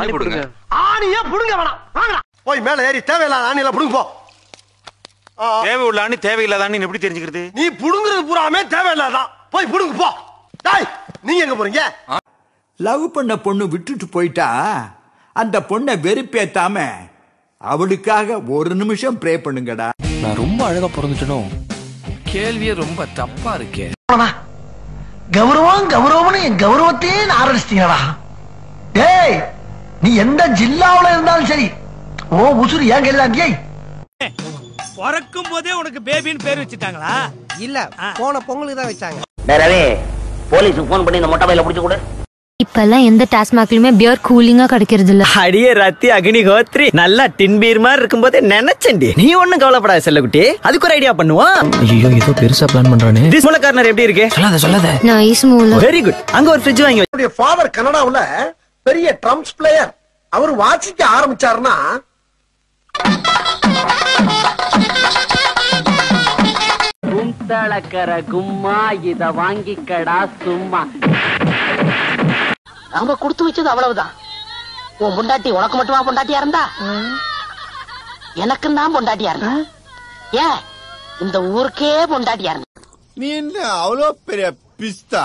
ஆணி போடுங்க ஆணியே புடுங்க வேணாம் வாங்கடா போய் மேல ஏறி தேவையில்லாத ஆணியில புடுங்க போ ஆ, ஆ. தேவை உள்ள ஆணி தேவையில்லாத ஆணி எப்படி தெரிஞ்சுக்கிறது நீ புடுங்குறது பூராமே தேவையில்லாதான் போய் புடுங்க போ டேய் நீங்க எங்க போறீங்க லவ் பண்ண பொண்ணு விட்டுட்டு போயிட்டா அந்த பொண்ணை வெறுப்பேத்தாம அவளுக்காக ஒரு நிமிஷம் ப்ரே பண்ணுங்கடா நான் ரொம்ப அழகா பிறந்துட்டனோ கேள்வியே ரொம்ப தப்பா இருக்கே கௌரவம் கௌரவம்னு என் கௌரவத்தையே ஆரம்பிச்சிட்டீங்களா டேய் நீ எந்த ஜில்லாவுல இருந்தாலும் சரி ஓ உசுறு ஏன் கையில ஏய் பிறக்கும் போதே உனக்கு பேபின்னு பேர் வச்சுட்டாங்களா இல்ல போன பொங்கலுக்கு தான் வச்சாங்க ரவி போலீஸுக்கு ஃபோன் பண்ணி இந்த மொட்டை பையில பிடிச்சு கொடு இப்பெல்லாம் எந்த டாஸ்மாக்லயுமே பியர் கூலிங்கா கிடைக்கிறது இல்ல அடியே ரத்தி அக்னி ஹோத்ரி நல்லா டின்பீர் மாதிரி இருக்கும்போது நினைச்சேன்டி நீ ஒண்ணும் கவலைப்படாத செல்லக்குட்டி அதுக்கு ஒரு ஐடியா பண்ணுவோம் ஐயோ ஏதோ பெருசா பிளான் பண்றானே டிஸ்மோல கார்னர் எப்படி இருக்கு சொல்லாத சொல்லாத நைஸ் மூல வெரி குட் அங்க ஒரு ஃப்ரிட்ஜ் வாங்கி வை. என்னுடைய ஃபாதர் கனடாவுல பெரிய ட்ரம்ப்ஸ் பிளேயர் அவர் வாசிக்க ஆரம்பிச்சாருன்னா கும்தளக்கர கும்மா இத வாங்கிக்கடா சும்மா நாம கொடுத்து வச்சது அவ்வளவுதான் உன் பொண்டாட்டி உனக்கு மட்டுமா பொண்டாட்டியா இருந்தா எனக்கும் தான் பொண்டாட்டியா இருந்தா ஏன் இந்த ஊருக்கே பொண்டாட்டியா இருந்தா நீ என்ன அவ்வளோ பெரிய பிஸ்தா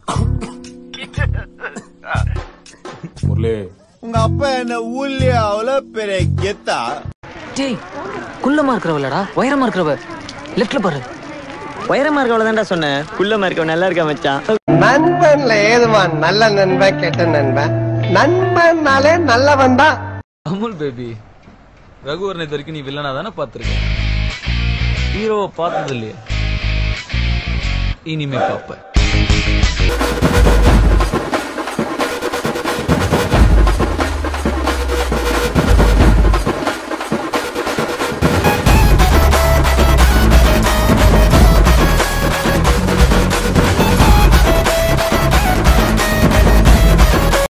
உங்க அப்பா என்ன ஊர்லயே அவ்வளோ பெரிய கெத்தா டேய் குள்ளமா இருக்கிறவளடா உயரமா இருக்கிறவ லெஃப்ட்ல பாரு உயரமா இருக்கவள தான்டா சொன்னேன் குள்ளமா இருக்கவன் நல்லா இருக்கா மச்சான் நண்பன்ல ஏதுவா நல்ல நண்பன் கெட்ட நண்பன் நண்பன்னாலே நல்லவன் தான் அமுல் பேபி ரகுவரனை இது வரைக்கும் நீ வில்லனா தானே பார்த்திருக்க ஹீரோவை பார்த்தது இல்லையா இனிமே பாப்ப